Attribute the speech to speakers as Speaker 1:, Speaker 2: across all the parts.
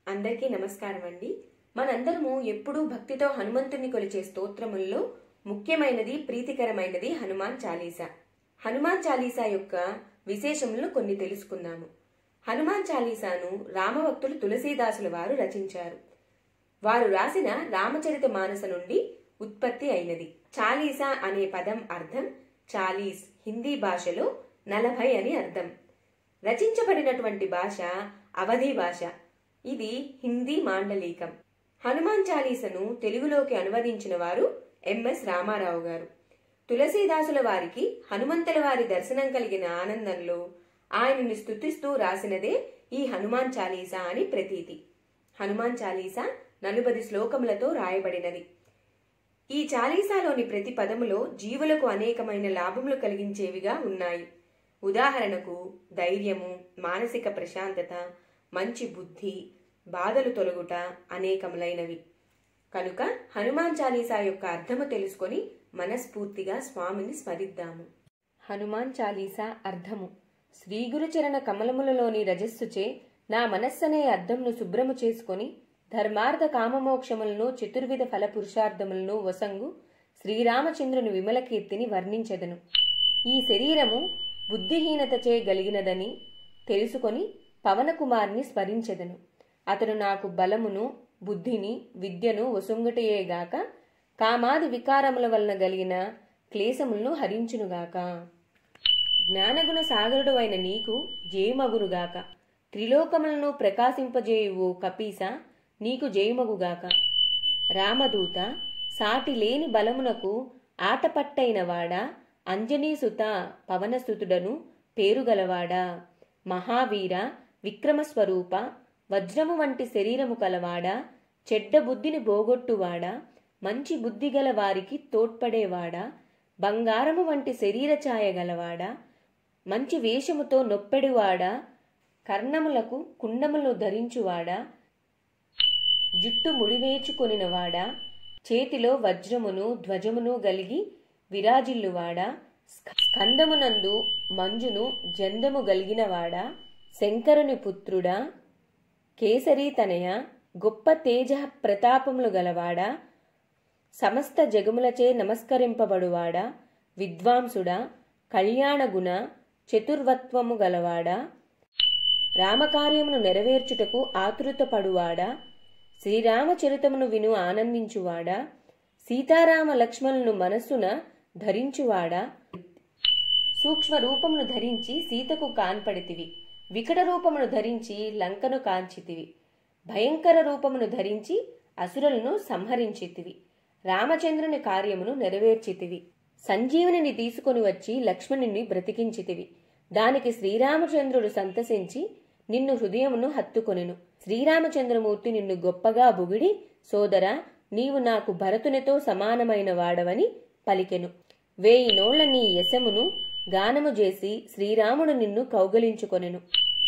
Speaker 1: అందరికీ నమస్కారం అండి మనందరము ఎప్పుడూ భక్తితో హనుమంతుని కొలిచే స్తోత్రముల్లో ముఖ్యమైనది ప్రీతికరమైనది హనుమాన్ చాలీసా హనుమాన్ చాలీసా యొక్క విశేషములను కొన్ని తెలుసుకుందాము హనుమాన్ చాలీసాను రామభక్తులు తులసీదాసుల వారు రచించారు వారు రాసిన రామచరిత మానస నుండి ఉత్పత్తి అయినది చాలీసా అనే పదం అర్థం చాలీస్ హిందీ భాషలో నలభై అని అర్థం రచించబడినటువంటి భాష అవధి భాష ఇది హిందీ మాండలీకం హనుమాన్ చాలీసను తెలుగులోకి అనువదించిన వారు ఎంఎస్ రామారావు గారు తులసీదాసుల వారికి హనుమంతుల వారి దర్శనం కలిగిన ఆనందంలో ఆయనను స్తుతిస్తూ రాసినదే ఈ హనుమాన్ చాలీసా అని ప్రతీతి హనుమాన్ చాలీసా నలుబది శ్లోకములతో రాయబడినది ఈ చాలీసాలోని ప్రతి పదములో జీవులకు అనేకమైన లాభములు కలిగించేవిగా ఉన్నాయి ఉదాహరణకు ధైర్యము మానసిక ప్రశాంతత మంచి బుద్ధి బాధలు తొలగుట అనేకములైనవి కనుక హనుమాన్ చాలీసా యొక్క అర్థము తెలుసుకొని మనస్ఫూర్తిగా స్వామిని స్మరిద్దాము హనుమాన్ చాలీసా అర్థము శ్రీ గురుచరణ కమలములలోని రజస్సుచే నా మనస్సనే అర్థంను శుభ్రము చేసుకొని ధర్మార్థ కామమోక్షములను చతుర్విధ ఫల పురుషార్థములను వసంగు శ్రీరామచంద్రుని విమల కీర్తిని వర్ణించెదను ఈ శరీరము బుద్ధిహీనతచే గలిగినదని తెలుసుకొని పవనకుమార్ని స్మరించెదను అతడు నాకు బలమును బుద్ధిని విద్యను వసొంగుటయేగాక కామాది వికారముల వలన గలిగిన క్లేశములను హరించునుగాక జ్ఞానగుణ సాగరుడు అయిన నీకు జయమగునుగాక త్రిలోకములను ప్రకాశింపజేయువు కపీస నీకు జయమగుగాక రామదూత సాటి లేని బలమునకు ఆటపట్టైన వాడా అంజనీసుత పవనసుతుడను పేరుగలవాడా మహావీర విక్రమస్వరూప వజ్రము వంటి శరీరము కలవాడా చెడ్డ బుద్ధిని పోగొట్టువాడా మంచి బుద్ధి గల వారికి తోడ్పడేవాడా బంగారము వంటి శరీర ఛాయ గలవాడా మంచి వేషముతో నొప్పెడివాడా కర్ణములకు కుండములు ధరించువాడా జుట్టు ముడివేచుకొనినవాడా చేతిలో వజ్రమును ధ్వజమును గలిగి విరాజిల్లువాడా స్కందమునందు మంజును జందము గలిగినవాడా శంకరుని పుత్రుడా కేసరీ తనయ గొప్ప తేజ ప్రతాపములు గలవాడా సమస్త జగములచే నమస్కరింపబడువాడా విద్వాంసుడా కళ్యాణగుణ చతుర్వత్వము గలవాడా రామకార్యమును నెరవేర్చుటకు ఆతృతపడువాడా శ్రీరామచరితమును విను ఆనందించువాడా సీతారామ లక్ష్మణులను మనస్సున ధరించువాడా సూక్ష్మ రూపమును ధరించి సీతకు కాన్పడితివి వికట రూపమును ధరించి లంకను కాంచితివి భయంకర రూపమును ధరించి అసురులను సంహరించితివి రామచంద్రుని కార్యమును నెరవేర్చితివి సంజీవునిని తీసుకొని వచ్చి లక్ష్మణుని బ్రతికించితివి దానికి శ్రీరామచంద్రుడు సంతసించి నిన్ను హృదయమును హత్తుకొనెను శ్రీరామచంద్రమూర్తి నిన్ను గొప్పగా బుగిడి సోదరా నీవు నాకు భరతునితో సమానమైన వాడవని పలికెను వేయి నోళ్ల నీ యశమును గానము చేసి శ్రీరాముడు నిన్ను కౌగలించుకొనెను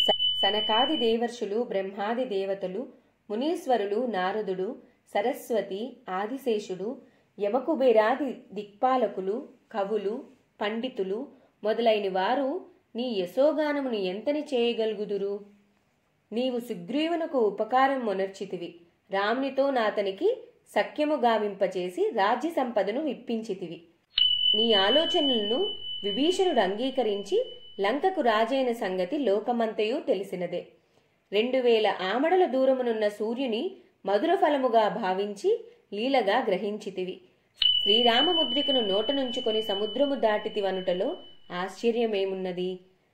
Speaker 1: సనకాది దేవర్షులు బ్రహ్మాది దేవతలు మునీశ్వరులు నారదుడు సరస్వతి ఆదిశేషుడు యమకుబేరాది దిక్పాలకులు కవులు పండితులు మొదలైన వారు నీ యశోగానమును ఎంతని చేయగలుగుదురు నీవు సుగ్రీవునకు ఉపకారం మొనర్చితివి రామునితో నాతనికి సఖ్యము గావింపచేసి రాజ్య సంపదను విప్పించితివి నీ ఆలోచనలను విభీషణుడు అంగీకరించి లంకకు రాజైన సంగతి లోకమంతయు తెలిసినదే రెండు వేల ఆమడల దూరమునున్న సూర్యుని మధుర ఫలముగా భావించి లీలగా గ్రహించితివి శ్రీరామముద్రికను నోటనుంచుకొని సముద్రము దాటితివనుటలో ఆశ్చర్యమేమున్నది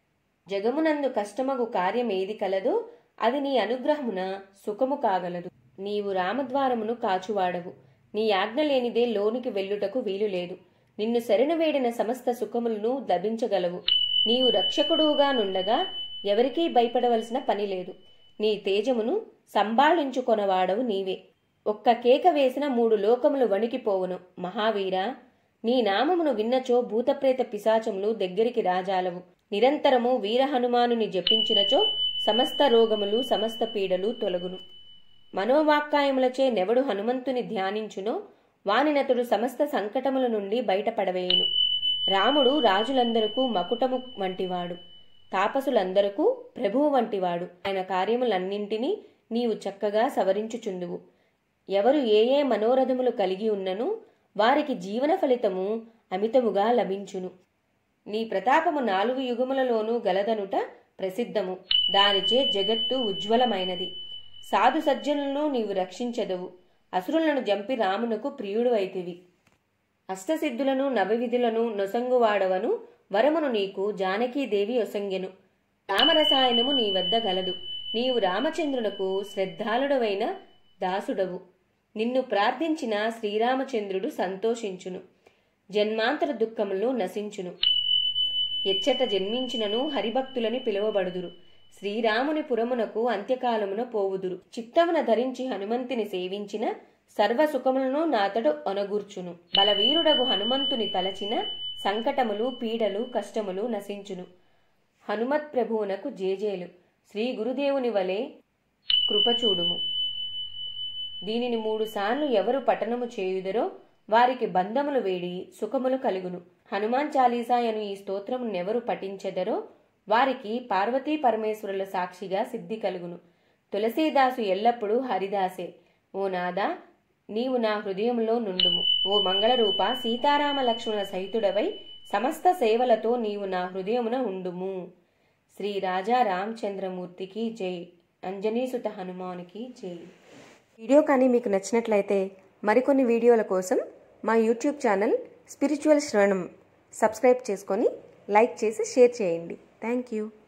Speaker 1: జగమునందు కష్టమగు కార్యమేది కలదో అది నీ అనుగ్రహమున సుఖము కాగలదు నీవు రామద్వారమును కాచువాడవు నీ ఆజ్ఞ లేనిదే లోనికి వెళ్ళుటకు వీలు లేదు నిన్ను శరణవేడిన సమస్త సుఖములను లభించగలవు నీవు రక్షకుడుగా నుండగా ఎవరికీ భయపడవలసిన పని లేదు నీ తేజమును సంభాళించుకొనవాడవు నీవే ఒక్క కేక వేసిన మూడు లోకములు వణికిపోవును మహావీరా నీ నామమును విన్నచో భూతప్రేత పిశాచములు దగ్గరికి రాజాలవు నిరంతరము వీర హనుమానుని జపించినచో సమస్త రోగములు సమస్త పీడలు తొలగును మనోవాక్కాయములచే నెవడు హనుమంతుని ధ్యానించునో వానినతుడు సమస్త సంకటముల నుండి బయటపడవేయును రాముడు రాజులందరకు మకుటము వంటివాడు తాపసులందరకు ప్రభువు వంటివాడు ఆయన కార్యములన్నింటినీ నీవు చక్కగా సవరించుచుందువు ఎవరు ఏ ఏ మనోరథములు కలిగి ఉన్నను వారికి జీవన ఫలితము అమితముగా లభించును నీ ప్రతాపము నాలుగు యుగములలోనూ గలదనుట ప్రసిద్ధము దానిచే జగత్తు ఉజ్వలమైనది సాధు సజ్జనులను నీవు రక్షించదవు అసురులను జంపి రామునకు ప్రియుడువైతివి అష్టసిద్ధులను నవవిధులను నొసంగువాడవను వరమును నీకు జానకీదేవి ఒసంగెను రామరసాయనము నీ వద్ద గలదు నీవు రామచంద్రునకు శ్రద్ధాళుడవైన దాసుడవు నిన్ను ప్రార్థించిన శ్రీరామచంద్రుడు సంతోషించును జన్మాంతర దుఃఖములు నశించును ఎచ్చట జన్మించినను హరిభక్తులని పిలువబడుదురు శ్రీరాముని పురమునకు అంత్యకాలమున పోవుదురు చిత్తమున ధరించి హనుమంతుని సేవించిన సర్వ సుఖములను నాతడు ఒనగూర్చును బలవీరుడగు హనుమంతుని తలచిన సంకటములు పీడలు కష్టములు నశించును హనుమత్ ప్రభువునకు జేజేలు శ్రీ గురుదేవుని వలె కృపచూడుము దీనిని మూడు సార్లు ఎవరు పఠనము చేయుదరో వారికి బంధములు వేడి సుఖములు కలుగును హనుమాన్ చాలీసా అను ఈ స్తోత్రమునెవరు పఠించెదరో వారికి పార్వతీ పరమేశ్వరుల సాక్షిగా సిద్ధి కలుగును తులసీదాసు ఎల్లప్పుడూ హరిదాసే ఓ నాదా నీవు నా హృదయంలో నుండుము ఓ మంగళరూప సీతారామ లక్ష్మణ సహితుడవై సమస్త సేవలతో నీవు నా హృదయమున ఉండుము శ్రీ రాజా రామచంద్రమూర్తికి జై అంజనీసుత హనుమానికి జై వీడియో కానీ మీకు నచ్చినట్లయితే మరికొన్ని వీడియోల కోసం మా YouTube channel spiritual Shravanam subscribe చేసుకొని లైక్ చేసి షేర్ చేయండి థ్యాంక్ యూ